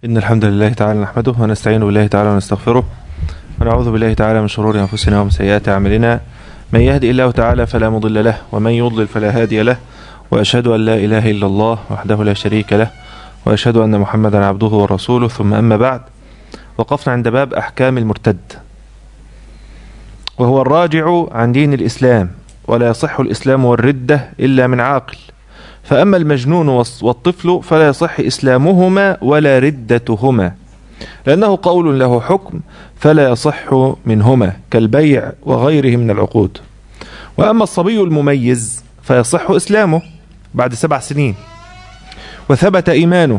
إن الحمد لله تعالى نحمده ونستعين بالله تعالى ونستغفره ونعوذ بالله تعالى من شرور أنفسنا ومن سيئات أعمالنا من يهدي الله تعالى فلا مضل له ومن يضلل فلا هادي له وأشهد أن لا إله إلا الله وحده لا شريك له وأشهد أن محمدا عبده ورسوله ثم أما بعد وقفنا عند باب أحكام المرتد وهو الراجع عن دين الإسلام ولا يصح الإسلام والردة إلا من عاقل فأما المجنون والطفل فلا يصح إسلامهما ولا ردتهما لأنه قول له حكم فلا يصح منهما كالبيع وغيره من العقود وأما الصبي المميز فيصح إسلامه بعد سبع سنين وثبت إيمانه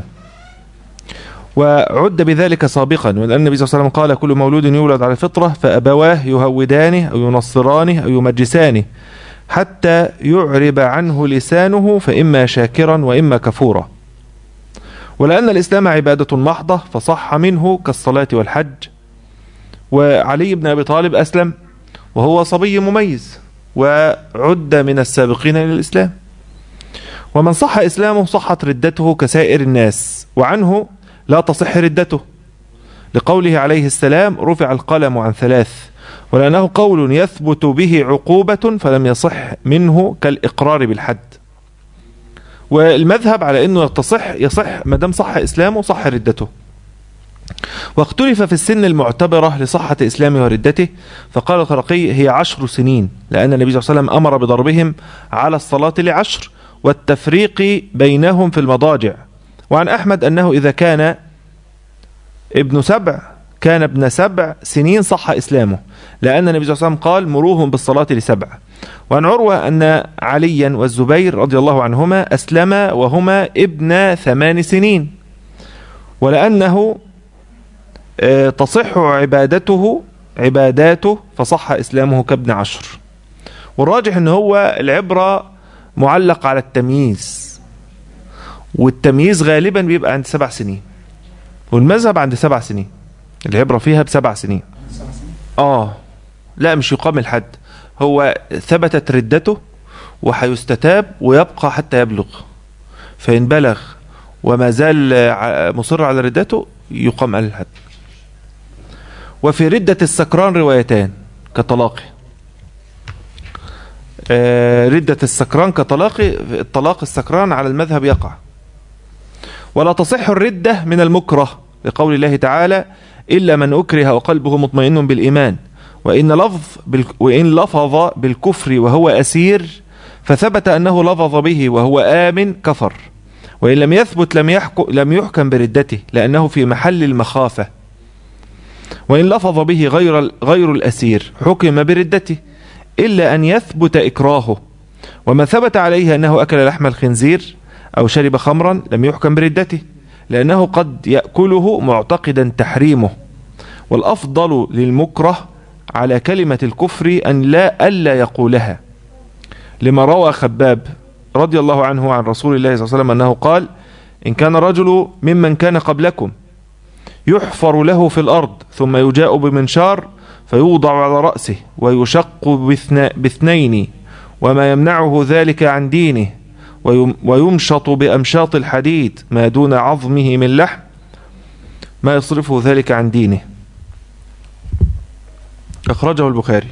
وعد بذلك سابقا ولأن النبي صلى الله عليه وسلم قال كل مولود يولد على الفطرة فأبواه يهودانه أو ينصرانه أو يمجسانه حتى يعرب عنه لسانه فإما شاكرا وإما كفورا ولأن الإسلام عبادة محضة فصح منه كالصلاة والحج وعلي بن أبي طالب أسلم وهو صبي مميز وعد من السابقين إلى الإسلام ومن صح إسلامه صحت ردته كسائر الناس وعنه لا تصح ردته لقوله عليه السلام رفع القلم عن ثلاث ولأنه قول يثبت به عقوبة فلم يصح منه كالإقرار بالحد والمذهب على أنه تصح يصح ما دام صح إسلامه صح ردته واختلف في السن المعتبرة لصحة إسلامه وردته فقال الخرقي هي عشر سنين لأن النبي صلى الله عليه وسلم أمر بضربهم على الصلاة لعشر والتفريق بينهم في المضاجع وعن أحمد أنه إذا كان ابن سبع كان ابن سبع سنين صح إسلامه لأن النبي صلى الله عليه وسلم قال مروهم بالصلاة لسبع وعن عروة أن عليا والزبير رضي الله عنهما أسلما وهما ابن ثمان سنين ولأنه تصح عبادته عباداته فصح إسلامه كابن عشر والراجح أنه هو العبرة معلق على التمييز والتمييز غالبا بيبقى عند سبع سنين والمذهب عند سبع سنين العبرة فيها بسبع سنين اه لا مش يقام الحد هو ثبتت ردته وحيستتاب ويبقى حتى يبلغ فإن بلغ وما زال مصر على ردته يقام على الحد وفي ردة السكران روايتان كطلاقه آه ردة السكران كطلاقه الطلاق السكران على المذهب يقع ولا تصح الردة من المكره لقول الله تعالى إلا من أكره وقلبه مطمئن بالإيمان وإن لفظ بال... وإن لفظ بالكفر وهو أسير فثبت أنه لفظ به وهو آمن كفر وإن لم يثبت لم, يحكم لم يحكم بردته لأنه في محل المخافة وإن لفظ به غير غير الأسير حكم بردته إلا أن يثبت إكراهه وما ثبت عليه أنه أكل لحم الخنزير أو شرب خمرا لم يحكم بردته لأنه قد يأكله معتقدا تحريمه والأفضل للمكره على كلمة الكفر أن لا ألا يقولها لما روى خباب رضي الله عنه عن رسول الله صلى الله عليه وسلم أنه قال إن كان رجل ممن كان قبلكم يحفر له في الأرض ثم يجاء بمنشار فيوضع على رأسه ويشق باثنين وما يمنعه ذلك عن دينه ويمشط بأمشاط الحديد ما دون عظمه من لحم ما يصرفه ذلك عن دينه أخرجه البخاري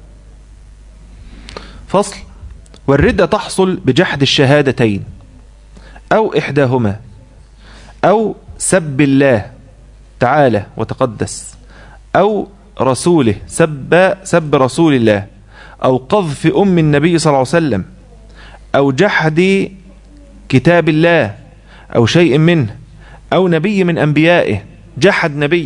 فصل والردة تحصل بجحد الشهادتين أو إحداهما أو سب الله تعالى وتقدس أو رسوله سب, سب رسول الله أو قذف أم النبي صلى الله عليه وسلم أو جحد كتاب الله أو شيء منه أو نبي من أنبيائه جحد نبي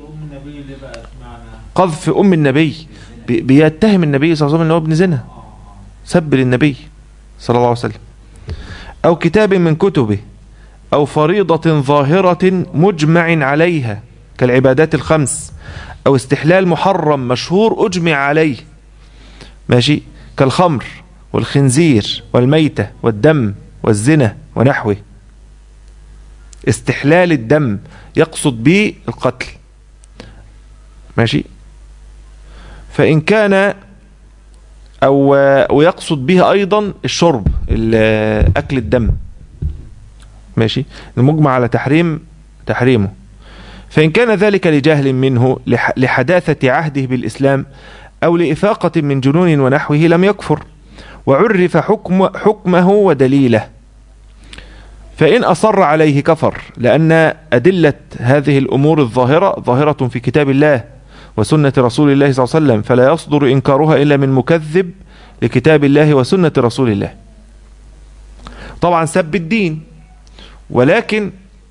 قذف أم النبي بيتهم النبي صلى الله عليه وسلم أنه ابن زنا سب للنبي صلى الله عليه وسلم أو كتاب من كتبه أو فريضة ظاهرة مجمع عليها كالعبادات الخمس أو استحلال محرم مشهور أجمع عليه ماشي كالخمر والخنزير والميتة والدم والزنا ونحوه استحلال الدم يقصد به القتل ماشي فإن كان أو ويقصد به أيضا الشرب أكل الدم ماشي المجمع على تحريم تحريمه فإن كان ذلك لجهل منه لح- لحداثة عهده بالإسلام أو لإفاقة من جنون ونحوه لم يكفر وعرف حكم حكمه ودليله فإن أصر عليه كفر لأن أدلة هذه الأمور الظاهرة ظاهرة في كتاب الله وسنة رسول الله صلى الله عليه وسلم فلا يصدر إنكارها إلا من مكذب لكتاب الله وسنة رسول الله طبعا سب الدين ولكن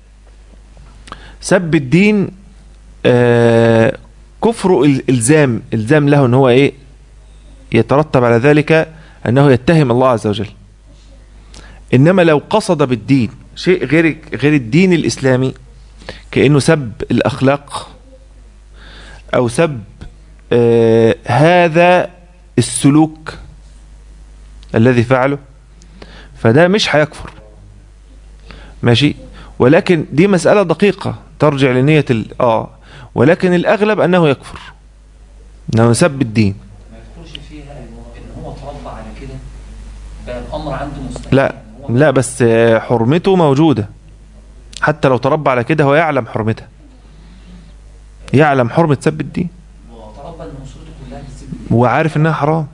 سب الدين آه كفر الإلزام إلزام له أن هو إيه يترتب على ذلك أنه يتهم الله عز وجل إنما لو قصد بالدين شيء غير غير الدين الإسلامي كأنه سب الأخلاق أو سب آه هذا السلوك الذي فعله فده مش هيكفر ماشي ولكن دي مسألة دقيقة ترجع لنية ال... آه ولكن الأغلب أنه يكفر أنه سب الدين ما يدخلش فيها إنه- ان هو اتربى على كده بقى الامر عنده مستحيل لا إن هو لا بس آه، حرمته موجودة حتى لو تربى على كده هو يعلم حرمتها يعلم حرمة سب الدين هو تربى ان اسرته كلها بتسيب وعارف انها حرام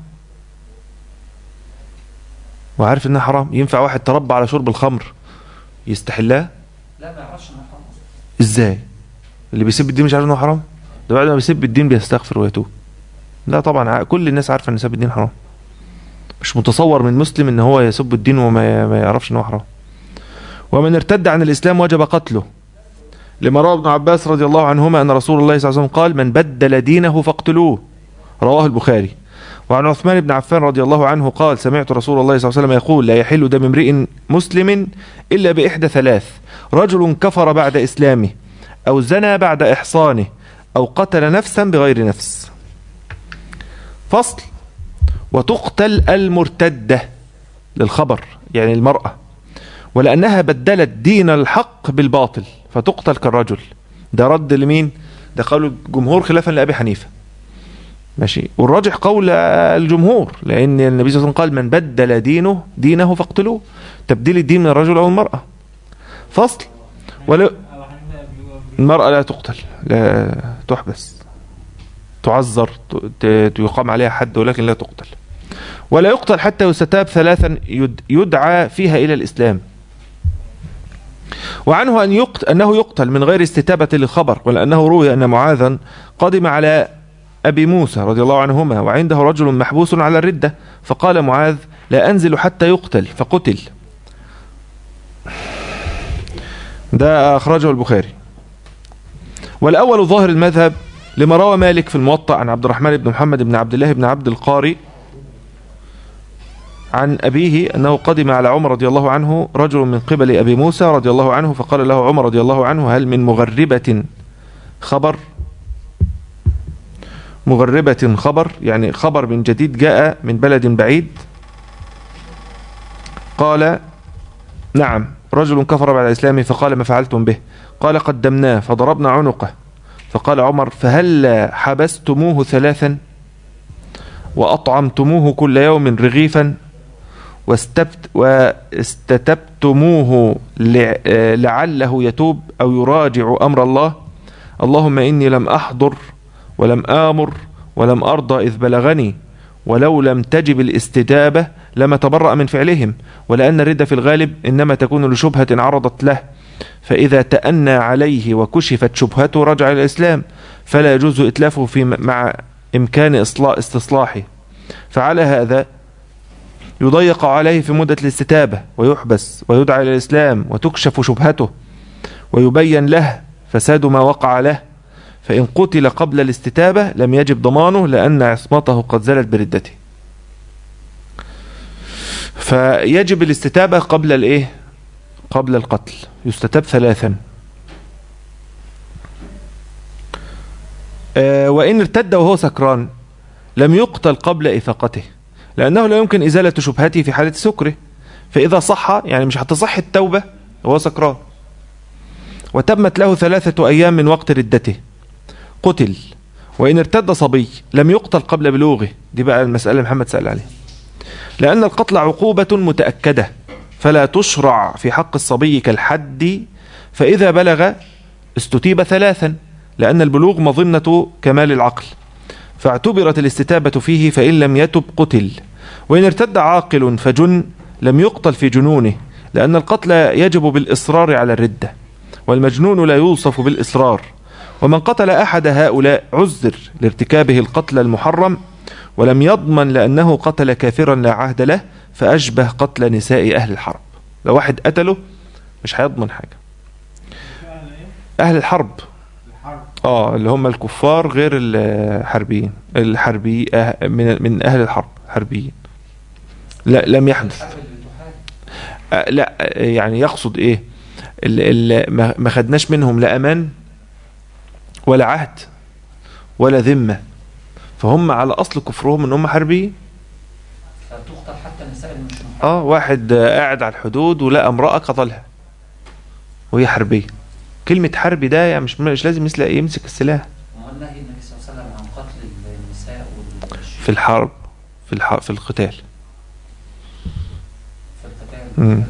وعارف انها حرام ينفع واحد تربى على شرب الخمر يستحلها لا ما يعرفش انها حرام اصلا ازاي اللي بيسب الدين مش عارف انه حرام ده بعد ما بيسب الدين بيستغفر ويتوب لا طبعا ع- كل الناس عارفه ان سب الدين حرام مش متصور من مسلم ان هو يسب الدين وما ما يعرفش ان هو حرام ومن ارتد عن الاسلام وجب قتله لما روى ابن عباس رضي الله عنهما ان رسول الله صلى الله عليه وسلم قال من بدل دينه فاقتلوه رواه البخاري وعن عثمان بن عفان رضي الله عنه قال سمعت رسول الله صلى الله عليه وسلم يقول لا يحل دم امرئ مسلم الا باحدى ثلاث رجل كفر بعد اسلامه أو زنى بعد إحصانه أو قتل نفسا بغير نفس فصل وتقتل المرتدة للخبر يعني المرأة ولأنها بدلت دين الحق بالباطل فتقتل كالرجل ده رد لمين ده قالوا الجمهور خلافا لأبي حنيفة ماشي والراجح قول الجمهور لأن النبي صلى الله عليه وسلم قال من بدل دينه دينه فاقتلوه تبديل الدين من الرجل أو المرأة فصل ولو المرأة لا تقتل لا تحبس تعذر ت- ت- يقام عليها حد ولكن لا تقتل ولا يقتل حتى يستتاب ثلاثا يد- يدعى فيها إلى الإسلام وعنه أن يقتل أنه يقتل من غير استتابة للخبر ولأنه روي أن معاذا قدم على أبي موسى رضي الله عنهما وعنده رجل محبوس على الردة فقال معاذ لا أنزل حتى يقتل فقتل ده أخرجه البخاري والأول ظاهر المذهب لما روى مالك في الموطأ عن عبد الرحمن بن محمد بن عبد الله بن عبد القاري عن أبيه أنه قدم على عمر رضي الله عنه رجل من قبل أبي موسى رضي الله عنه فقال له عمر رضي الله عنه هل من مغربة خبر مغربة خبر يعني خبر من جديد جاء من بلد بعيد قال نعم رجل كفر بعد إسلامه فقال ما فعلتم به قال قدمناه فضربنا عنقه فقال عمر فهل حبستموه ثلاثا وأطعمتموه كل يوم رغيفا واستبت واستتبتموه لع- آه، لعله يتوب أو يراجع أمر الله اللهم إني لم أحضر ولم آمر ولم أرضى إذ بلغني ولو لم تجب الاستجابة لما تبرأ من فعلهم ولأن الردة في الغالب إنما تكون لشبهة عرضت له فإذا تأنى عليه وكشفت شبهته رجع إلى الإسلام فلا يجوز إتلافه في مع إمكان إصلاح استصلاحه فعلى هذا يضيق عليه في مدة الاستتابة ويحبس ويدعى إلى الإسلام وتكشف شبهته ويبين له فساد ما وقع له فإن قتل قبل الاستتابة لم يجب ضمانه لأن عصمته قد زالت بردته فيجب الاستتابة قبل الإيه قبل القتل يستتاب ثلاثا آه، وإن ارتد وهو سكران لم يقتل قبل إفاقته لأنه لا يمكن إزالة شبهته في حالة سكره فإذا صح يعني مش هتصح التوبة وهو سكران وتمت له ثلاثة أيام من وقت ردته قتل وإن ارتد صبي لم يقتل قبل بلوغه دي بقى المسألة اللي محمد سأل عليها لأن القتل عقوبة متأكدة فلا تشرع في حق الصبي كالحد فإذا بلغ استتيب ثلاثا لأن البلوغ مظنة كمال العقل فاعتبرت الاستتابة فيه فإن لم يتب قتل وإن ارتد عاقل فجن لم يقتل في جنونه لأن القتل يجب بالإصرار على الردة والمجنون لا يوصف بالإصرار ومن قتل أحد هؤلاء عذر لارتكابه القتل المحرم ولم يضمن لأنه قتل كافرا لا عهد له فأشبه قتل نساء أهل الحرب لو واحد قتله مش هيضمن حاجة أهل الحرب اه اللي هم الكفار غير الحربيين الحربي أه- من من اهل الحرب حربيين لا لم يحدث الحرب اللي بتحارب آه، لا آه، يعني يقصد ايه اللي ما ما خدناش منهم لا امان ولا عهد ولا ذمه فهم على اصل كفرهم ان هم حربيين فتقتل حتى النساء اللي مش محاربة اه واحد آه، قاعد على الحدود ولقى امراه قتلها وهي حربيه كلمه حربي ده يعني مش مش لازم يسلق يمسك السلاح امال نهي النبي صلى الله عليه وسلم عن قتل النساء والشيوخ في الحرب في الح... في القتال في القتال مم.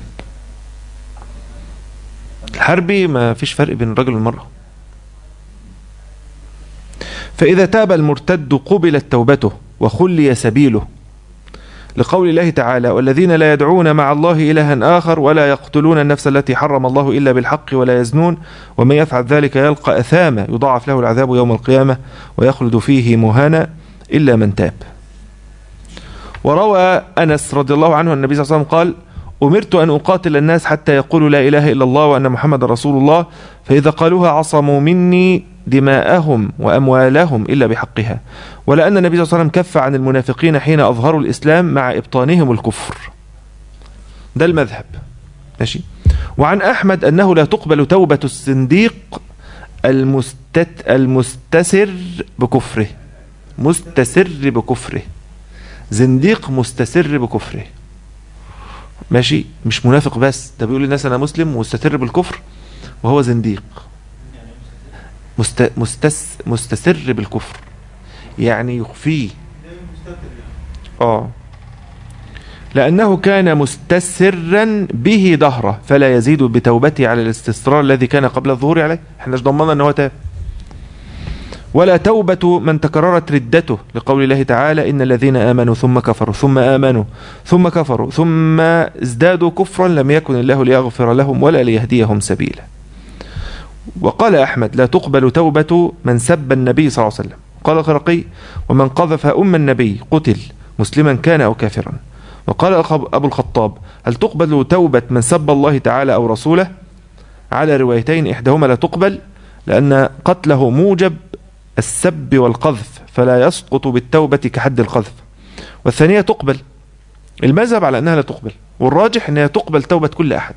الحربي ما فيش فرق بين الرجل والمرأة فإذا تاب المرتد قبلت توبته وخلي سبيله لقول الله تعالى والذين لا يدعون مع الله إلها آخر ولا يقتلون النفس التي حرم الله إلا بالحق ولا يزنون ومن يفعل ذلك يلقى أثاما يضاعف له العذاب يوم القيامة ويخلد فيه مهانا إلا من تاب وروى أنس رضي الله عنه أن النبي صلى الله عليه وسلم قال أمرت أن أقاتل الناس حتى يقولوا لا إله إلا الله وأن محمد رسول الله فإذا قالوها عصموا مني دماءهم وأموالهم إلا بحقها ولأن النبي صلى الله عليه وسلم كف عن المنافقين حين أظهروا الإسلام مع إبطانهم الكفر ده المذهب ماشي وعن أحمد أنه لا تقبل توبة الزنديق المستت المستسر بكفره مستسر بكفره زنديق مستسر بكفره ماشي مش منافق بس ده بيقول للناس انا مسلم مستتر بالكفر وهو زنديق مست... مستس... مستسر بالكفر يعني يخفيه اه لأنه كان مستسرا به دهره فلا يزيد بتوبته على الاستسرار الذي كان قبل الظهور عليه احنا مش ضمننا ان هو تاب ولا توبة من تكررت ردته لقول الله تعالى إن الذين آمنوا ثم كفروا ثم آمنوا ثم كفروا ثم ازدادوا كفرا لم يكن الله ليغفر لهم ولا ليهديهم سبيلا وقال أحمد لا تقبل توبة من سب النبي صلى الله عليه وسلم قال الخرقي ومن قذف أم النبي قتل مسلما كان أو كافرا وقال أخ- أبو الخطاب هل تقبل توبة من سب الله تعالى أو رسوله على روايتين إحداهما لا تقبل لأن قتله موجب السب والقذف فلا يسقط بالتوبة كحد القذف والثانية تقبل المذهب على أنها لا تقبل والراجح أنها تقبل توبة كل أحد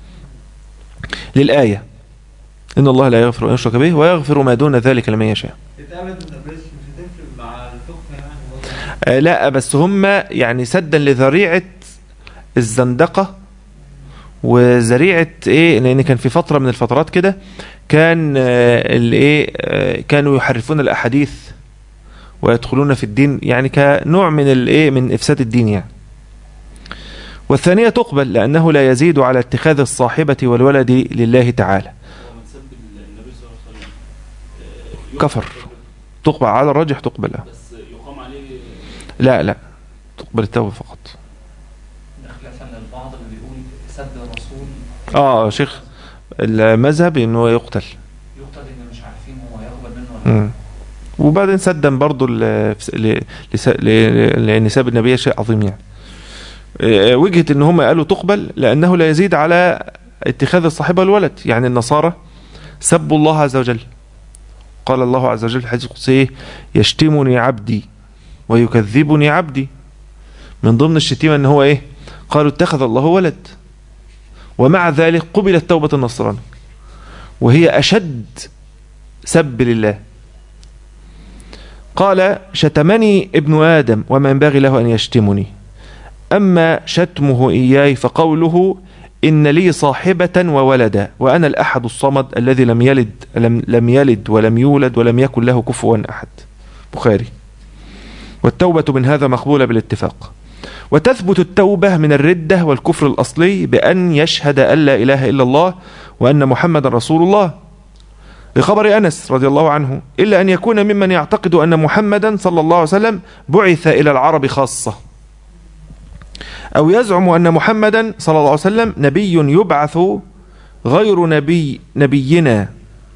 للآية إن الله لا يغفر أن يشرك به ويغفر ما دون ذلك لمن يشاء اتقابلت من البريس مش هتفرق مع الفقه يعني برضه. آه لا بس هم يعني سدا لذريعة الزندقة وذريعة ايه لان كان في فترة من الفترات كده كان آه اللي ايه آه كانوا يحرفون الاحاديث ويدخلون في الدين يعني كنوع من الايه من افساد الدين يعني والثانية تقبل لأنه لا يزيد على اتخاذ الصاحبة والولد لله تعالى هو من سب النبي صلى الله عليه وسلم آه، كفر. يقبل تقبل على الراجح تقبل آه. بس يقام عليه لا لا تقبل التوبة فقط ده خلافا للبعض اللي بيقول سب الرسول اه شيخ المذهب انه يقتل يقتل ان مش عارفين هو هيقبل منه ولا لا مم. وبعدين سدا برضو ل- ل- لس- ل- لنساب النبي شيء عظيم يعني آه، وجهة ان هم قالوا تقبل لانه لا يزيد على اتخاذ الصاحبة الولد يعني النصارى سبوا الله عز وجل قال الله عز وجل في الحديث القدسي إيه؟ يشتمني عبدي ويكذبني عبدي من ضمن الشتيمة ان هو ايه قالوا اتخذ الله ولد ومع ذلك قبلت توبة النصراني وهي اشد سب لله قال شتمني ابن آدم وما ينبغي له أن يشتمني أما شتمه إياي فقوله إن لي صاحبة وولدا وأنا الأحد الصمد الذي لم يلد لم, لم يلد ولم يولد ولم يكن له كفوا أحد بخاري والتوبة من هذا مقبولة بالاتفاق وتثبت التوبة من الردة والكفر الأصلي بأن يشهد أن لا إله إلا الله وأن محمد رسول الله بخبر أنس رضي الله عنه إلا أن يكون ممن يعتقد أن محمدا صلى الله عليه وسلم بعث إلى العرب خاصة أو يزعم أن محمدا صلى الله عليه وسلم نبي يبعث غير نبي نبينا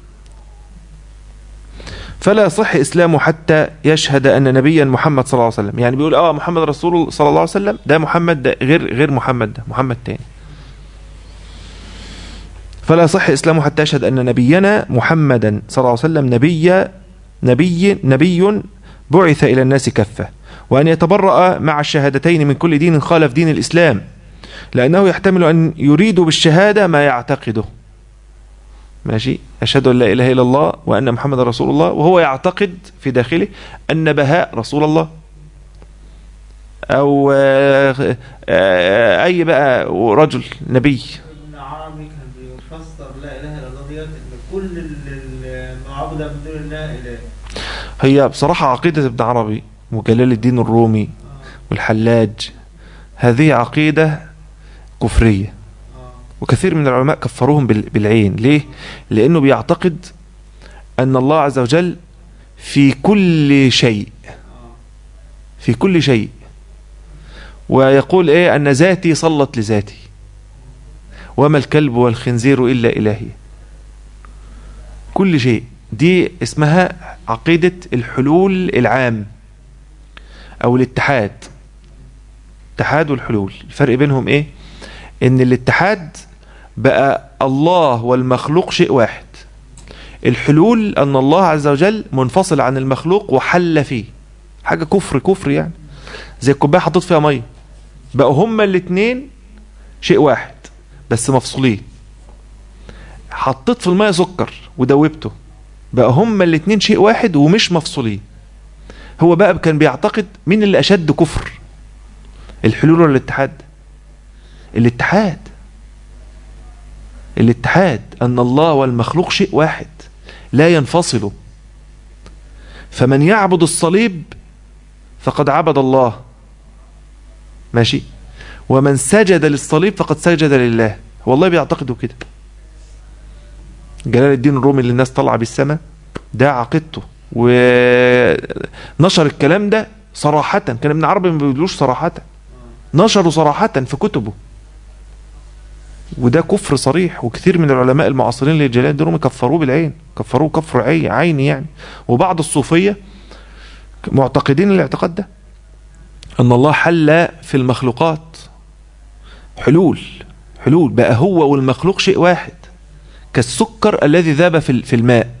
فلا يصح إسلامه حتى يشهد أن نبيا محمد صلى الله عليه وسلم يعني بيقول آه محمد رسول الله صلى الله عليه وسلم ده محمد ده غير غير محمد ده محمد تاني فلا يصح إسلامه حتى يشهد أن نبينا محمدا صلى الله عليه وسلم نبي نبي نبي بعث إلى الناس كفة وأن يتبرأ مع الشهادتين من كل دين خالف دين الإسلام لأنه يحتمل أن يريد بالشهادة ما يعتقده ماشي أشهد أن لا إله إلا الله وأن محمد رسول الله وهو يعتقد في داخله أن بهاء رسول الله أو آه، آه، أي بقى رجل نبي ابن عربي كان بيفسر لا اله الا الله ديت ان كل ال- المعبود من دون الله اله هي بصراحة عقيدة ابن عربي وجلال الدين الرومي اه والحلاج هذه عقيدة كفرية اه وكثير من العلماء كفروهم بال- بالعين ليه؟ لأنه بيعتقد أن الله عز وجل في كل شيء اه في كل شيء ويقول ايه ان ذاتي صلت لذاتي وما الكلب والخنزير الا الهي كل شيء دي اسمها عقيدة الحلول العام او الاتحاد اتحاد والحلول الفرق بينهم ايه ان الاتحاد بقى الله والمخلوق شيء واحد الحلول ان الله عز وجل منفصل عن المخلوق وحل فيه حاجة كفر كفر يعني زي الكوبايه حطيت فيها ميه بقوا هما الاتنين شيء واحد بس مفصولين حطيت في الميه سكر ودوبته بقى هما الاتنين شيء واحد ومش مفصولين هو بقى كان بيعتقد مين اللي اشد كفر الحلول ولا الاتحاد الاتحاد الاتحاد ان الله والمخلوق شيء واحد لا ينفصلوا فمن يعبد الصليب فقد عبد الله ماشي ومن سجد للصليب فقد سجد لله والله بيعتقدوا كده جلال الدين الرومي اللي الناس طالعه بالسماء ده عقيدته ونشر الكلام ده صراحة كان ابن عربي ما بيقولوش صراحة نشروا صراحة في كتبه وده كفر صريح وكثير من العلماء المعاصرين لجلال الدين الرومي كفروه بالعين كفروه كفر عي- عيني يعني وبعض الصوفية معتقدين الاعتقاد ده ان الله حل في المخلوقات حلول حلول بقى هو والمخلوق شيء واحد كالسكر الذي ذاب في ال- في الماء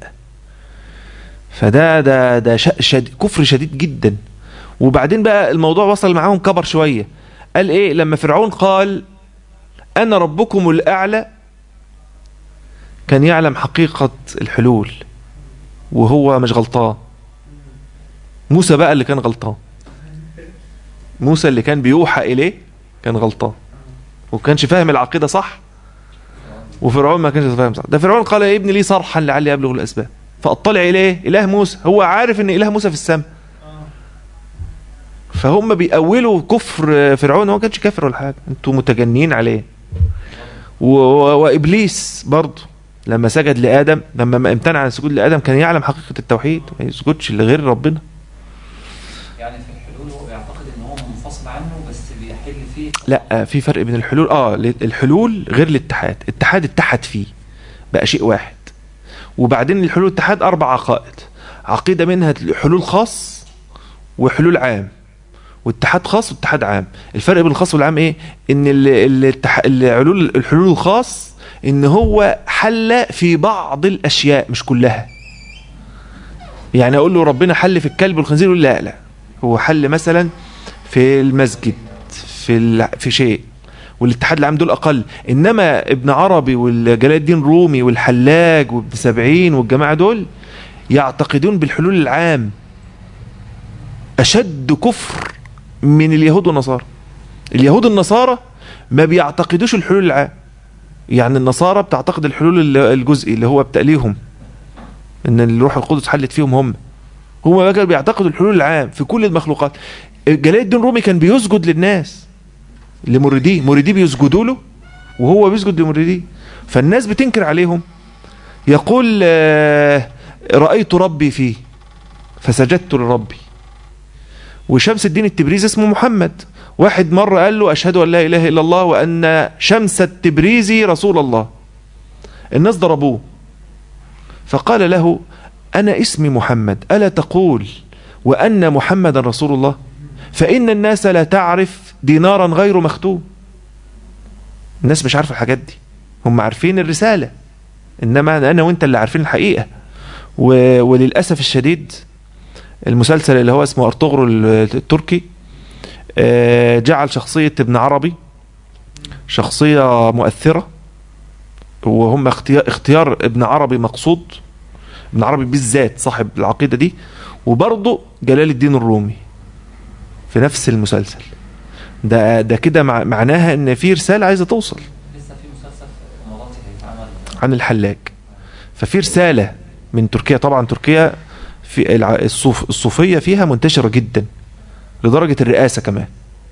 فده ده ده ش- شد كفر شديد جدا وبعدين بقى الموضوع وصل معاهم كبر شويه قال ايه لما فرعون قال انا ربكم الاعلى كان يعلم حقيقه الحلول وهو مش غلطان موسى بقى اللي كان غلطان موسى اللي كان بيوحى إليه كان غلطان وكانش فاهم العقيدة صح وفرعون ما كانش فاهم صح ده فرعون قال يا ابني لي صرحا لعلي أبلغ الأسباب فاطلع إليه إله موسى هو عارف إن إله موسى في السماء اه فهم بيأولوا كفر فرعون هو ما كانش كافر ولا حاجة انتوا متجنين عليه و... و... وإبليس برضه لما سجد لآدم لما ما امتنع عن السجود لآدم كان يعلم حقيقة التوحيد ما يسجدش لغير ربنا يعني في الحلول هو بيعتقد ان هو منفصل عنه بس بيحل فيه لا في فرق بين الحلول اه الحلول غير الاتحاد اتحاد اتحد فيه بقى شيء واحد وبعدين الحلول الاتحاد اربع عقائد عقيده منها حلول خاص وحلول عام واتحاد خاص واتحاد عام الفرق بين الخاص والعام ايه ان ال- الاتح- الحلول الحلول الخاص ان هو حل في بعض الاشياء مش كلها يعني اقول له ربنا حل في الكلب والخنزير يقول لا لا هو حل مثلا في المسجد في ال... في شيء والاتحاد العام دول اقل انما ابن عربي والجلال الدين رومي والحلاج وابن سبعين والجماعه دول يعتقدون بالحلول العام اشد كفر من اليهود والنصارى اليهود النصارى ما بيعتقدوش الحلول العام يعني النصارى بتعتقد الحلول ال- الجزئي اللي هو بتأليهم ان الروح القدس حلت فيهم هم هم بقى كانوا بيعتقدوا الحلول العام في كل المخلوقات جلال الدين الرومي كان بيسجد للناس لمريديه مريديه بيسجدوا له وهو بيسجد لمريديه فالناس بتنكر عليهم يقول آه، رأيت ربي فيه فسجدت لربي وشمس الدين التبريزي اسمه محمد واحد مرة قال له أشهد أن لا إله إلا الله وأن شمس التبريزي رسول الله الناس ضربوه فقال له أنا اسمي محمد ألا تقول وأن محمدا رسول الله فإن الناس لا تعرف دينارا غير مختوم الناس مش عارفة الحاجات دي هم عارفين الرسالة إنما أنا وإنت اللي عارفين الحقيقة و... وللأسف الشديد المسلسل اللي هو اسمه أرطغرل التركي آه، جعل شخصية ابن عربي شخصية مؤثرة وهم اختيار, اختيار ابن عربي مقصود ابن عربي بالذات صاحب العقيدة دي وبرضه جلال الدين الرومي في نفس المسلسل ده ده كده مع معناها ان في رسالة عايزة توصل لسه في مسلسل اماراتي هيتعمل عن الحلاج ففي رسالة من تركيا طبعا تركيا في الع- الصوف الصوفية فيها منتشرة جدا لدرجة الرئاسة كمان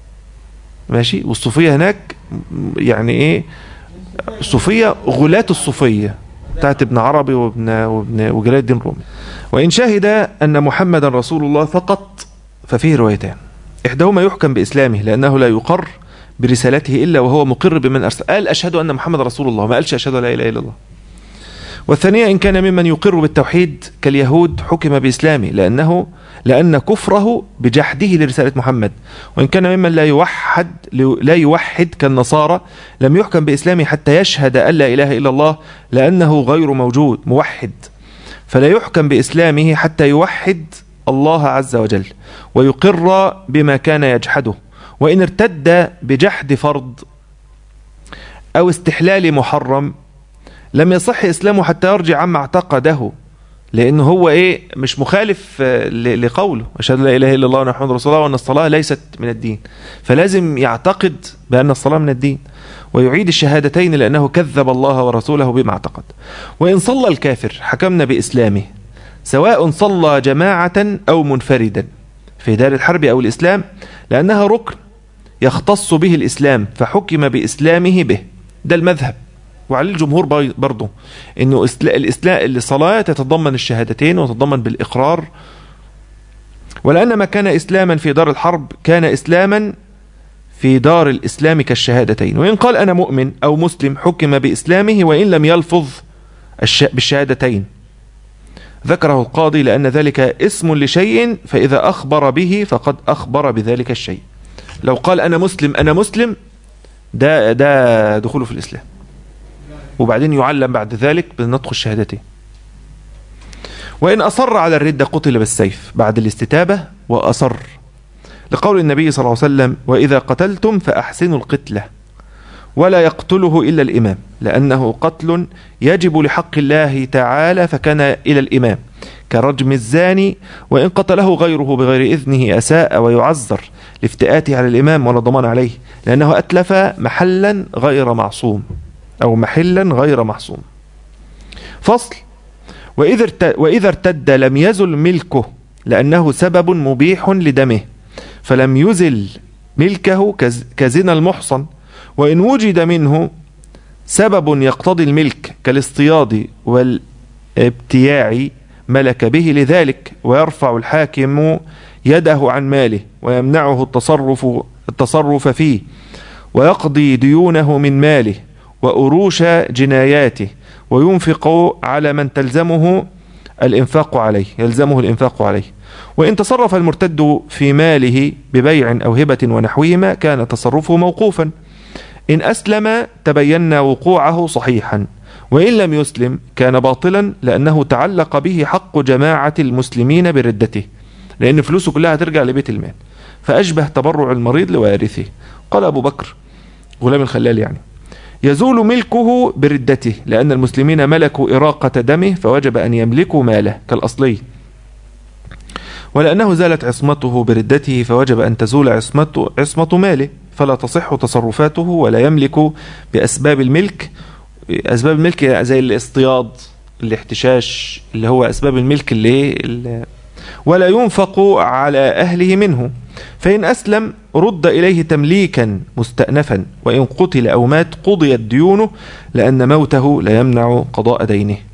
ماشي والصوفية هناك م- يعني ايه الصوفية غلاة الصوفية بتاعت ابن عربي وابن, وابن وجلال الدين الرومي وإن شهد أن محمدا رسول الله فقط ففيه روايتان إحداهما يحكم بإسلامه لأنه لا يقر برسالته إلا وهو مقر بمن أرسل قال أشهد أن محمد رسول الله ما قالش أشهد أن لا إله إلا الله والثانية إن كان ممن يقر بالتوحيد كاليهود حكم بإسلامه لأنه لأن كفره بجحده لرسالة محمد وإن كان ممن لا يوحد لا يوحد كالنصارى لم يحكم بإسلامه حتى يشهد أن لا إله إلا الله لأنه غير موجود موحد فلا يحكم بإسلامه حتى يوحد الله عز وجل ويقر بما كان يجحده وإن ارتد بجحد فرض أو استحلال محرم لم يصح إسلامه حتى يرجع عما اعتقده لأنه هو إيه مش مخالف آه، ل- لقوله أشهد أن لا إله إلا الله وأن محمد رسول الله وأن الصلاة ليست من الدين فلازم يعتقد بأن الصلاة من الدين ويعيد الشهادتين لأنه كذب الله ورسوله بما اعتقد وإن صلى الكافر حكمنا بإسلامه سواء صلى جماعة أو منفردا في دار الحرب أو الإسلام لأنها ركن يختص به الإسلام فحكم بإسلامه به ده المذهب وعلى الجمهور بي- برضه انه إسلا- الاسلام الصلاه تتضمن الشهادتين وتتضمن بالاقرار ولان ما كان اسلاما في دار الحرب كان اسلاما في دار الاسلام كالشهادتين وان قال انا مؤمن او مسلم حكم باسلامه وان لم يلفظ الش... بالشهادتين ذكره القاضي لان ذلك اسم لشيء فاذا اخبر به فقد اخبر بذلك الشيء لو قال انا مسلم انا مسلم ده ده دخوله في الاسلام وبعدين يعلم بعد ذلك بنطق الشهادتين وإن أصر على الردة قتل بالسيف بعد الاستتابة وأصر لقول النبي صلى الله عليه وسلم وإذا قتلتم فأحسنوا القتلة ولا يقتله إلا الإمام لأنه قتل يجب لحق الله تعالى فكان إلى الإمام كرجم الزاني وإن قتله غيره بغير إذنه أساء ويعذر لافتئاته على الإمام ولا ضمان عليه لأنه أتلف محلا غير معصوم أو محلا غير محصوم فصل وإذا ارت- وإذا ارتد لم يزل ملكه لأنه سبب مبيح لدمه فلم يزل ملكه كز- كزنا المحصن وإن وجد منه سبب يقتضي الملك كالاصطياد والابتياع ملك به لذلك ويرفع الحاكم يده عن ماله ويمنعه التصرف التصرف فيه ويقضي ديونه من ماله وأروش جناياته وينفق على من تلزمه الإنفاق عليه يلزمه الإنفاق عليه وإن تصرف المرتد في ماله ببيع أو هبة ونحوهما كان تصرفه موقوفا إن أسلم تبين وقوعه صحيحا وإن لم يسلم كان باطلا لأنه تعلق به حق جماعة المسلمين بردته لأن فلوسه كلها هترجع لبيت المال فأشبه تبرع المريض لوارثه قال أبو بكر غلام الخلال يعني يزول ملكه بردته لأن المسلمين ملكوا إراقة دمه فوجب أن يملكوا ماله كالأصلي ولأنه زالت عصمته بردته فوجب أن تزول عصمته, عصمة ماله فلا تصح تصرفاته ولا يملك بأسباب الملك أسباب الملك زي الاصطياد الاحتشاش اللي هو أسباب الملك اللي, اللي ولا ينفق على أهله منه فإن أسلم رد إليه تمليكا مستأنفا وإن قتل أو مات قضيت ديونه لأن موته لا يمنع قضاء دينه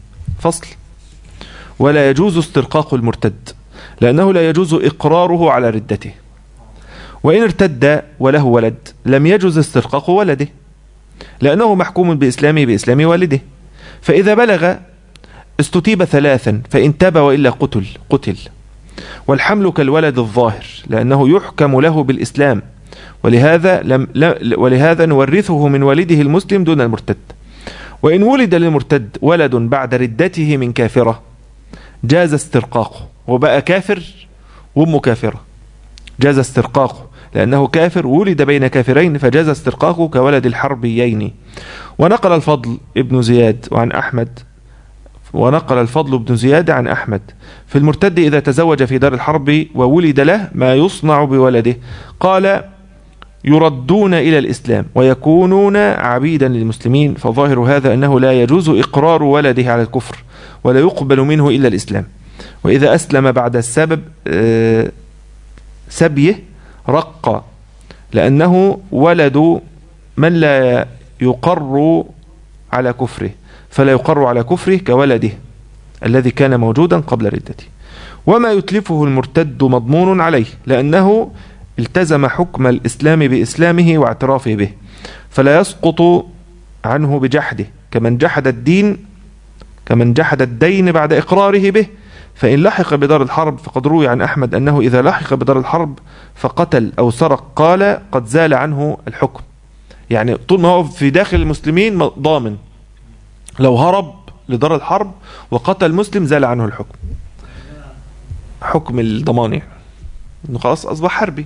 فصل ولا يجوز استرقاق المرتد لأنه لا يجوز إقراره على ردته وإن ارتد وله ولد لم يجوز استرقاق ولده لأنه محكوم بإسلامه بإسلام والده فإذا بلغ استتيب ثلاثا فإن تاب وإلا قتل قتل والحمل كالولد الظاهر لأنه يحكم له بالإسلام ولهذا لم لا ولهذا نورثه من والده المسلم دون المرتد وإن ولد للمرتد ولد بعد ردته من كافرة جاز استرقاقه وبقى كافر وامه كافرة جاز استرقاقه لأنه كافر ولد بين كافرين فجاز استرقاقه كولد الحربيين ونقل الفضل ابن زياد وعن أحمد ونقل الفضل بن زياد عن أحمد في المرتد إذا تزوج في دار الحرب وولد له ما يصنع بولده قال يردون إلى الإسلام ويكونون عبيدا للمسلمين فظاهر هذا أنه لا يجوز إقرار ولده على الكفر ولا يقبل منه إلا الإسلام وإذا أسلم بعد السبب آه، سبيه رق لأنه ولد من لا يقر على كفره فلا يقر على كفره كولده الذي كان موجودا قبل ردته وما يتلفه المرتد مضمون عليه لأنه التزم حكم الإسلام بإسلامه واعترافه به فلا يسقط عنه بجحده كمن جحد الدين كمن جحد الدين بعد إقراره به فإن لحق بدار الحرب فقد روي عن أحمد أنه إذا لحق بدار الحرب فقتل أو سرق قال قد زال عنه الحكم يعني طول ما هو في داخل المسلمين ضامن لو هرب لدار الحرب وقتل مسلم زال عنه الحكم حكم الضمان يعني انه خلاص اصبح حربي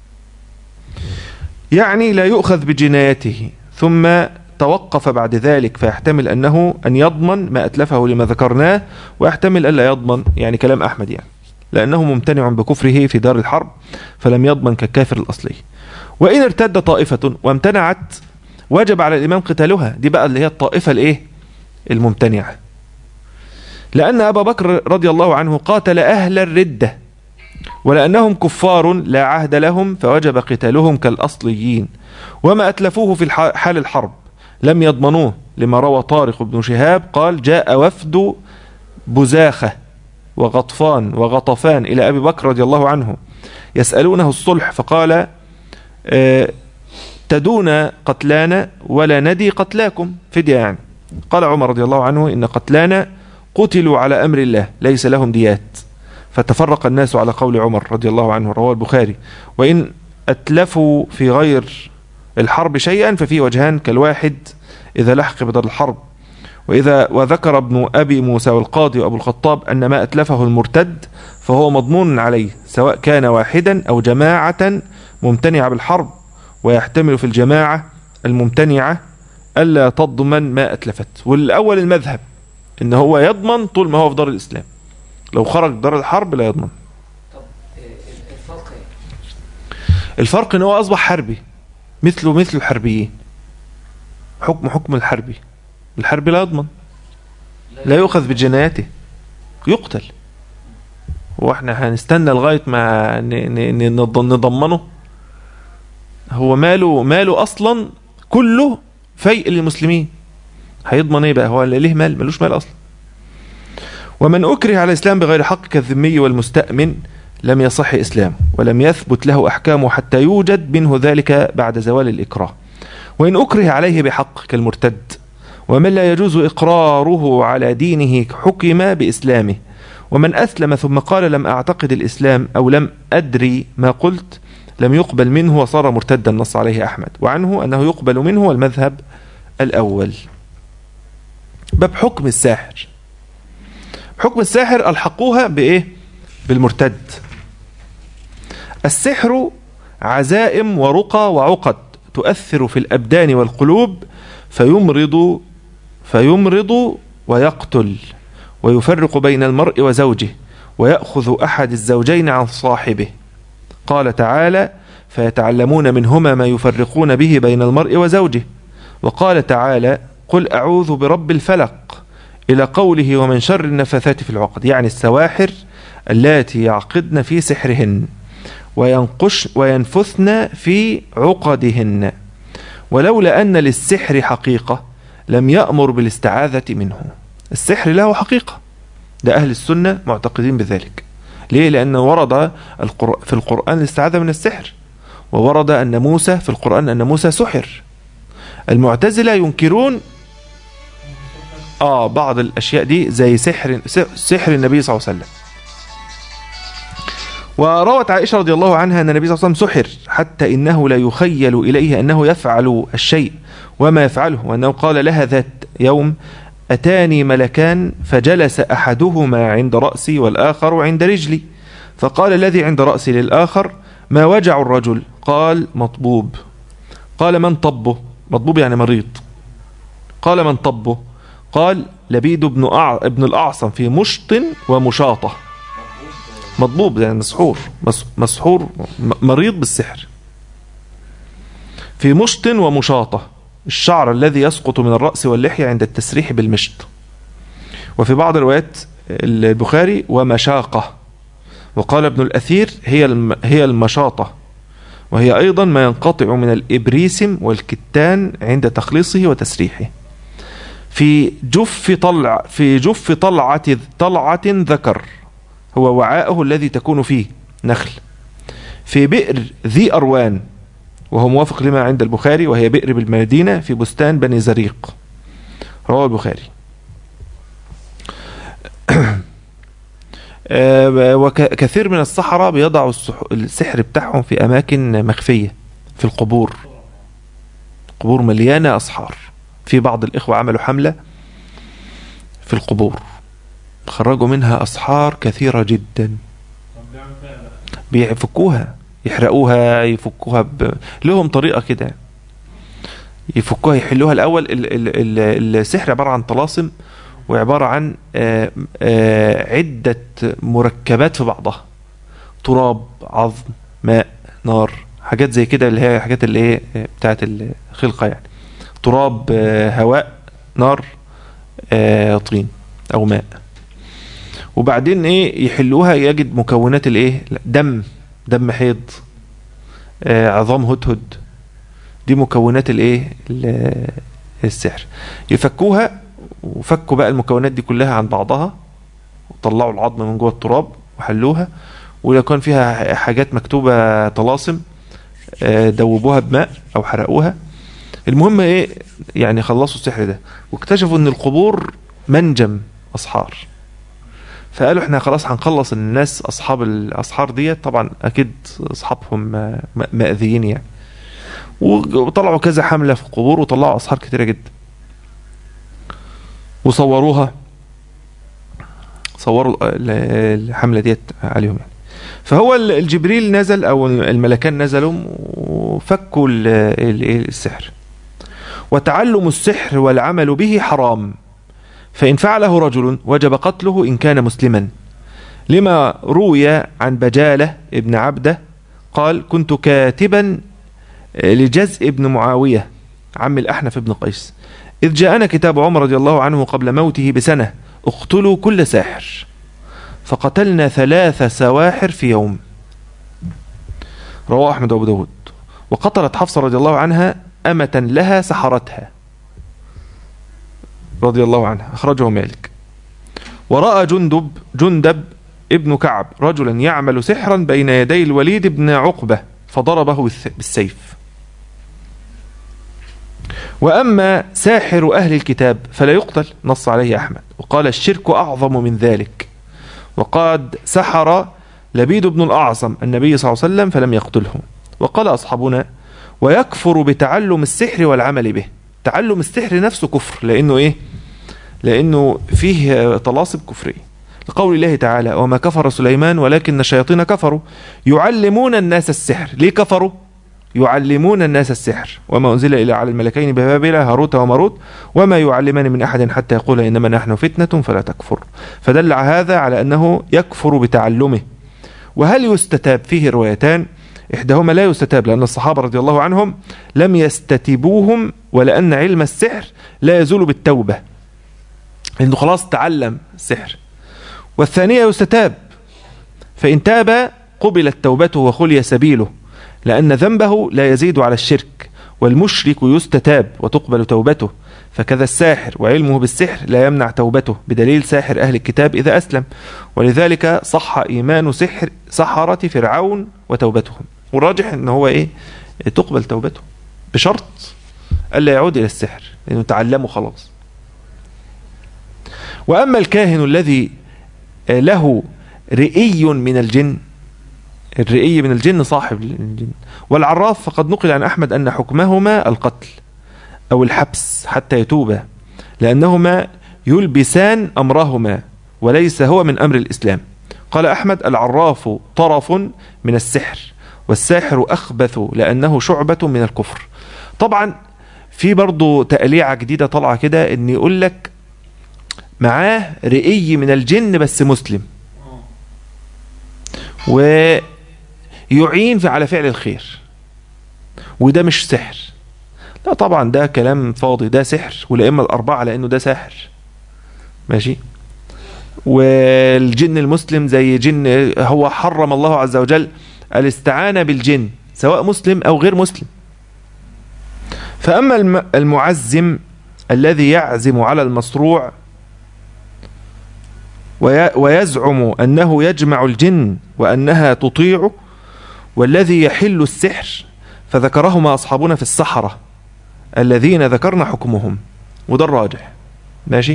يعني لا يؤخذ بجنايته ثم توقف بعد ذلك فيحتمل أنه أن يضمن ما أتلفه لما ذكرناه ويحتمل ألا يضمن يعني كلام أحمد يعني لأنه ممتنع بكفره في دار الحرب فلم يضمن كالكافر الأصلي وإن ارتد طائفة وامتنعت وجب على الإمام قتالها دي بقى اللي هي الطائفة الإيه الممتنعة لأن أبا بكر رضي الله عنه قاتل أهل الردة ولأنهم كفار لا عهد لهم فوجب قتالهم كالأصليين وما أتلفوه في الح- حال الحرب لم يضمنوه لما روى طارق بن شهاب قال جاء وفد بزاخة وغطفان وغطفان إلى أبي بكر رضي الله عنه يسألونه الصلح فقال آه، تدون قتلانا ولا ندي قتلاكم فدية يعني قال عمر رضي الله عنه إن قتلانا قتلوا على أمر الله ليس لهم ديات فتفرق الناس على قول عمر رضي الله عنه رواه البخاري وإن أتلفوا في غير الحرب شيئا ففي وجهان كالواحد إذا لحق بدار الحرب وإذا وذكر ابن أبي موسى والقاضي وأبو الخطاب أن ما أتلفه المرتد فهو مضمون عليه سواء كان واحدا أو جماعة ممتنعة بالحرب ويحتمل في الجماعة الممتنعة ألا تضمن ما أتلفت والأول المذهب إن هو يضمن طول ما هو في دار الإسلام لو خرج دار الحرب لا يضمن طب آه، ال- الفرق ايه؟ الفرق ان هو اصبح حربي مثله مثل الحربيين حكم حكم الحربي الحربي لا يضمن لا يؤخذ بجنايته يقتل هو احنا هنستنى لغايه ما ن- ن- ن- نض- نضمنه هو ماله ماله اصلا كله فيء للمسلمين هيضمن ايه بقى هو ليه مال ملوش مال اصلا ومن أكره على الإسلام بغير حق كالذمي والمستأمن لم يصح إسلامه ولم يثبت له أحكامه حتى يوجد منه ذلك بعد زوال الإكراه وإن أكره عليه بحق كالمرتد ومن لا يجوز إقراره على دينه حكم بإسلامه ومن أسلم ثم قال لم أعتقد الإسلام أو لم أدري ما قلت لم يقبل منه وصار مرتدا نص عليه أحمد وعنه أنه يقبل منه والمذهب الأول باب حكم الساحر حكم الساحر ألحقوها بإيه بالمرتد السحر عزائم ورقى وعقد تؤثر في الأبدان والقلوب فيمرض فيمرض ويقتل ويفرق بين المرء وزوجه ويأخذ أحد الزوجين عن صاحبه قال تعالى فيتعلمون منهما ما يفرقون به بين المرء وزوجه وقال تعالى قل أعوذ برب الفلق إلى قوله ومن شر النفاثات في العقد يعني السواحر اللاتي يعقدن في سحرهن وينقش وينفثن في عقدهن ولولا أن للسحر حقيقة لم يأمر بالاستعاذة منه السحر له حقيقة ده أهل السنة معتقدين بذلك ليه؟ لأن ورد القر- في القرآن الاستعاذة من السحر وورد أن موسى في القرآن أن موسى سحر المعتزلة ينكرون آه بعض الأشياء دي زي سحر سحر النبي صلى الله عليه وسلم وروت عائشة رضي الله عنها أن النبي صلى الله عليه وسلم سحر حتى إنه لا يخيل إليه أنه يفعل الشيء وما يفعله وأنه قال لها ذات يوم أتاني ملكان فجلس أحدهما عند رأسي والآخر عند رجلي فقال الذي عند رأسي للآخر ما وجع الرجل قال مطبوب قال من طبه مطبوب يعني مريض قال من طبه قال لبيد بن, أع... ابن الأعصم في مشط ومشاطة مطبوب يعني مسحور مس- مسحور م- مريض بالسحر في مشط ومشاطة الشعر الذي يسقط من الرأس واللحية عند التسريح بالمشط وفي بعض روايات البخاري ومشاقة وقال ابن الأثير هي الم... هي المشاطة وهي أيضا ما ينقطع من الإبريسم والكتان عند تخليصه وتسريحه في جف طلع في جف طلعة طلعة ذكر هو وعاءه الذي تكون فيه نخل في بئر ذي أروان وهو موافق لما عند البخاري وهي بئر بالمدينة في بستان بني زريق رواه البخاري آه، وكثير من السحرة بيضعوا السح- السحر بتاعهم في أماكن مخفية في القبور قبور مليانة أسحار في بعض الإخوة عملوا حملة في القبور خرجوا منها أسحار كثيرة جدا طب بيعمل فيها بقى بيفكوها يحرقوها يفكوها ب... لهم طريقة كده يفكوها يحلوها الأول ال... ال... ال... السحر عبارة عن طلاسم وعبارة عن آه، آه، عدة مركبات في بعضها تراب عظم ماء نار حاجات زي كده اللي هي حاجات اللي هي آه، بتاعت الخلقة يعني تراب آه، هواء نار آه، طين أو ماء وبعدين ايه يحلوها يجد مكونات الايه دم دم حيض آه، عظام هدهد دي مكونات الايه ال- السحر يفكوها وفكوا بقى المكونات دي كلها عن بعضها وطلعوا العظم من جوه التراب وحلوها ولو كان فيها حاجات مكتوبة طلاسم آه، دوبوها بماء او حرقوها المهم ايه يعني خلصوا السحر ده واكتشفوا ان القبور منجم اسحار فقالوا احنا خلاص هنخلص الناس اصحاب الاسحار ديت طبعا اكيد اصحابهم آه، م- مأذيين يعني وطلعوا كذا حملة في القبور وطلعوا اسحار كتيرة جدا وصوروها صوروا ال- الحملة ديت عليهم يعني فهو ال- الجبريل نزل او الملكان نزلوا وفكوا ال- ال- السحر وتعلم السحر والعمل به حرام فإن فعله رجل وجب قتله إن كان مسلما لما روي عن بجالة ابن عبده قال كنت كاتبا لجزء ابن معاوية عم الأحنف بن قيس إذ جاءنا كتاب عمر رضي الله عنه قبل موته بسنة اقتلوا كل ساحر فقتلنا ثلاث سواحر في يوم رواه أحمد وأبو داود وقتلت حفصة رضي الله عنها أمة لها سحرتها رضي الله عنها أخرجه مالك ورأى جندب جندب ابن كعب رجلا يعمل سحرا بين يدي الوليد بن عقبة فضربه بالث- بالسيف وأما ساحر أهل الكتاب فلا يقتل نص عليه أحمد وقال الشرك أعظم من ذلك وقد سحر لبيد بن الأعصم النبي صلى الله عليه وسلم فلم يقتله وقال أصحابنا ويكفر بتعلم السحر والعمل به تعلم السحر نفسه كفر لأنه إيه لأنه فيه طلاسم كفرية لقول الله تعالى وما كفر سليمان ولكن الشياطين كفروا يعلمون الناس السحر ليه كفروا يعلمون الناس السحر وما أنزل إلى على الملكين ببابل هاروت وماروت وما يعلمان من أحد حتى يقول إنما نحن فتنة فلا تكفر فدل هذا على أنه يكفر بتعلمه وهل يستتاب فيه روايتان إحداهما لا يستتاب لأن الصحابة رضي الله عنهم لم يستتبوهم ولأن علم السحر لا يزول بالتوبة لأنه خلاص تعلم السحر والثانية يستتاب فإن تاب قبلت توبته وخلي سبيله لأن ذنبه لا يزيد على الشرك والمشرك يستتاب وتقبل توبته فكذا الساحر وعلمه بالسحر لا يمنع توبته بدليل ساحر أهل الكتاب إذا أسلم ولذلك صح إيمان سحر سحرة فرعون وتوبتهم والراجح أن هو إيه تقبل توبته بشرط ألا يعود إلى السحر لأنه تعلمه خلاص وأما الكاهن الذي له رئي من الجن الرئي من الجن صاحب الجن والعراف فقد نقل عن أحمد أن حكمهما القتل أو الحبس حتى يتوبا لأنهما يلبسان أمرهما وليس هو من أمر الإسلام قال أحمد العراف طرف من السحر والساحر أخبث لأنه شعبة من الكفر طبعا في برضو تقليعة جديدة طالعة كده ان يقول لك معاه رئي من الجن بس مسلم ويعين في على فعل الخير وده مش سحر لا طبعا ده كلام فاضي ده سحر والأئمة الأربعة على إنه ده ساحر ماشي والجن المسلم زي جن هو حرم الله عز وجل الاستعانة بالجن سواء مسلم أو غير مسلم فأما الم- المعزم الذي يعزم على المصروع وي- ويزعم أنه يجمع الجن وأنها تطيعه والذي يحل السحر فذكرهما أصحابنا في السحرة الذين ذكرنا حكمهم وده الراجح ماشي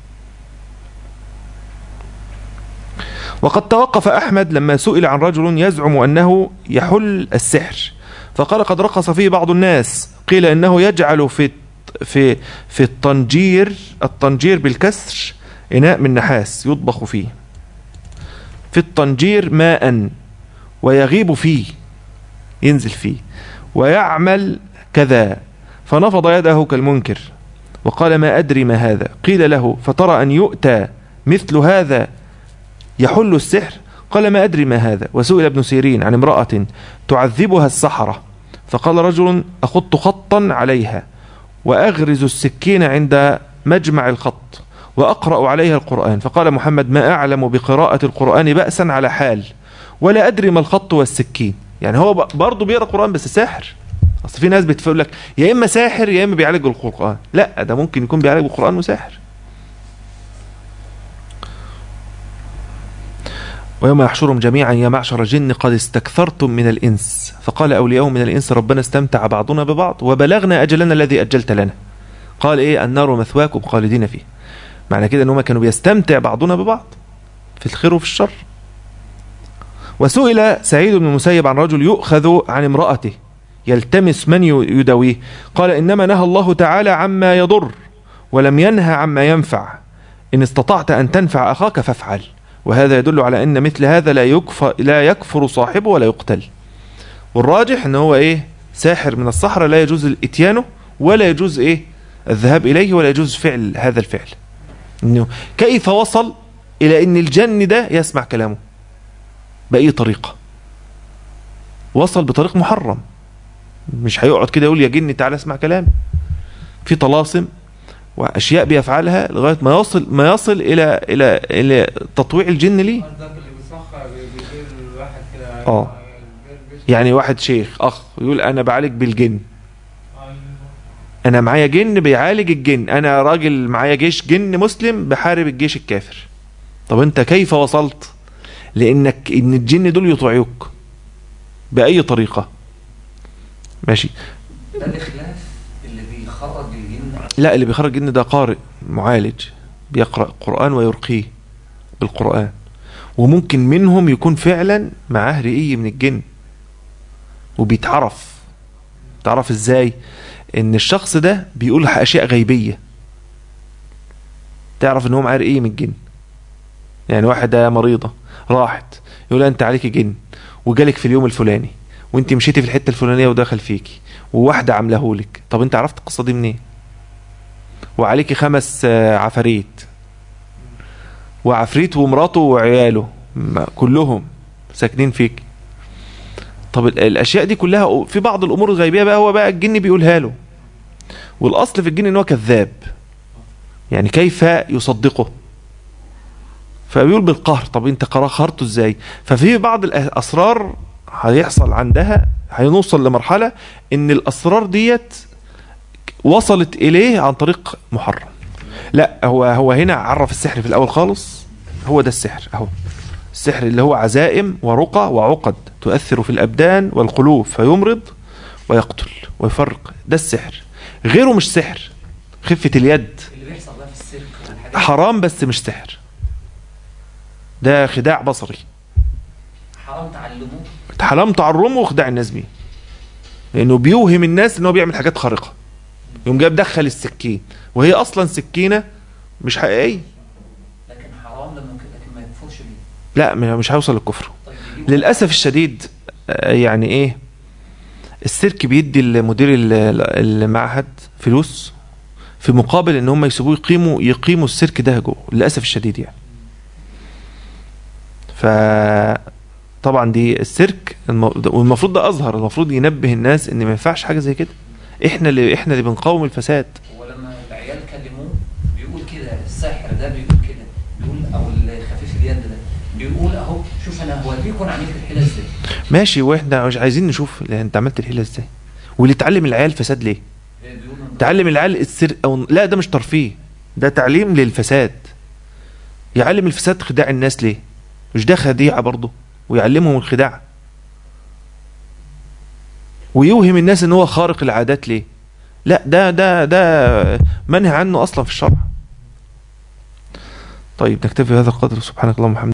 وقد توقف أحمد لما سئل عن رجل يزعم أنه يحل السحر فقال قد رقص فيه بعض الناس قيل إنه يجعل في في في الطنجير الطنجير بالكسر إناء من نحاس يطبخ فيه في الطنجير ماء ويغيب فيه ينزل فيه ويعمل كذا فنفض يده كالمنكر وقال ما أدري ما هذا قيل له فترى أن يؤتى مثل هذا يحل السحر قال ما أدري ما هذا وسئل ابن سيرين عن امرأة تعذبها السحرة فقال رجل أخط خطا عليها وأغرز السكين عند مجمع الخط وأقرأ عليها القرآن فقال محمد ما أعلم بقراءة القرآن بأسا على حال ولا أدري ما الخط والسكين يعني هو ب- برضه بيقرأ القرآن بس ساحر أصل في ناس بتقول لك يا إما ساحر يا إما بيعالج بالقرآن لا ده ممكن يكون بيعالج بالقرآن وساحر ويوم يحشرهم جميعا يا معشر الجن قد استكثرتم من الإنس فقال أولياءهم من الإنس ربنا استمتع بعضنا ببعض وبلغنا أجلنا الذي أجلت لنا قال إيه النار مثواكم خالدين فيه معنى كده أنهم كانوا بيستمتع بعضنا ببعض في الخير وفي الشر وسئل سعيد بن المسيب عن رجل يؤخذ عن امرأته يلتمس من يداويه قال إنما نهى الله تعالى عما يضر ولم ينهى عما ينفع إن استطعت أن تنفع أخاك فافعل وهذا يدل على أن مثل هذا لا يكفر, لا يكفر صاحبه ولا يقتل والراجح أن هو إيه ساحر من الصحراء لا يجوز إتيانه ولا يجوز إيه الذهاب إليه ولا يجوز فعل هذا الفعل إنه كيف وصل إلى أن الجن ده يسمع كلامه بأي طريقة وصل بطريق محرم مش هيقعد كده يقول يا جني تعالى اسمع كلامي في طلاسم واشياء بيفعلها لغايه ما يصل ما يصل الى الى الى تطويع الجن ليه قصدك اللي بيسخر بيدير الواحد كده آه. يعني واحد شيخ اخ يقول انا بعالج بالجن انا معايا جن بيعالج الجن انا راجل معايا جيش جن مسلم بحارب الجيش الكافر طب انت كيف وصلت لانك ان الجن دول يطيعوك باي طريقه ماشي ده الخلاف اللي بيخرج الجن عن لا اللي بيخرج الجن ده قارئ معالج بيقرأ القرآن ويرقيه بالقرآن وممكن منهم يكون فعلا معاه رئي من الجن وبيتعرف تعرف ازاي ان الشخص ده بيقول اشياء غيبية تعرف ان هو معاه رئي من الجن يعني واحدة مريضة راحت يقول لها انت عليك جن وجالك في اليوم الفلاني وانت مشيتي في الحتة الفلانية ودخل فيكي وواحدة عاملهولك طب انت عرفت القصة دي منين وعليكي خمس آه، عفاريت وعفريت ومراته وعياله ما- كلهم ساكنين فيك طب ال- الاشياء دي كلها في بعض الامور الغيبيه بقى هو بقى الجن بيقولها له والاصل في الجن ان هو كذاب يعني كيف يصدقه فبيقول بالقهر طب انت قهرته ازاي ففي بعض الاسرار هيحصل عندها هنوصل لمرحله ان الاسرار ديت وصلت اليه عن طريق محرم لا هو هو هنا عرف السحر في الاول خالص هو ده السحر اهو السحر اللي هو عزائم ورقى وعقد تؤثر في الابدان والقلوب فيمرض ويقتل ويفرق ده السحر غيره مش سحر خفة اليد اللي بيحصل ده في السيرك والحاجات حرام بس مش سحر ده خداع بصري حرام تعلموه حرام تعرمه وخداع الناس بيه لانه بيوهم الناس ان هو بيعمل حاجات خارقه يقوم جاي مدخل السكين وهي اصلا سكينه مش حقيقيه لكن حرام لما كده لكن ما يكفرش بيه لا م- مش هيوصل للكفر طيب يجيبوا- للاسف الشديد آه، يعني ايه السيرك بيدي المدير ال- ال- المعهد فلوس في مقابل ان هم يسيبوه يقيموا يقيموا السيرك ده جوه للاسف الشديد يعني ف طبعا دي السيرك الم- والمفروض ده ازهر المفروض ينبه الناس ان ما ينفعش حاجه زي كده احنا اللي احنا اللي بنقاوم الفساد ولما العيال كلموه بيقول كده الساحر ده بيقول كده بيقول او الخفيف اليد ده بيقول اهو شوف انا هوريكم انا عملت الحيله ازاي ماشي واحنا مش عايزين نشوف لا، انت عملت الحيله ازاي واللي تعلم العيال فساد ليه بيقول من تعلم العيال السر او لا ده مش ترفيه ده تعليم للفساد يعلم الفساد خداع الناس ليه مش ده خديعه برضه ويعلمهم الخداع ويوهم الناس ان هو خارق العادات ليه لا ده ده ده منهي عنه اصلا في الشرع طيب نكتفي بهذا القدر سبحانك اللهم وبحمدك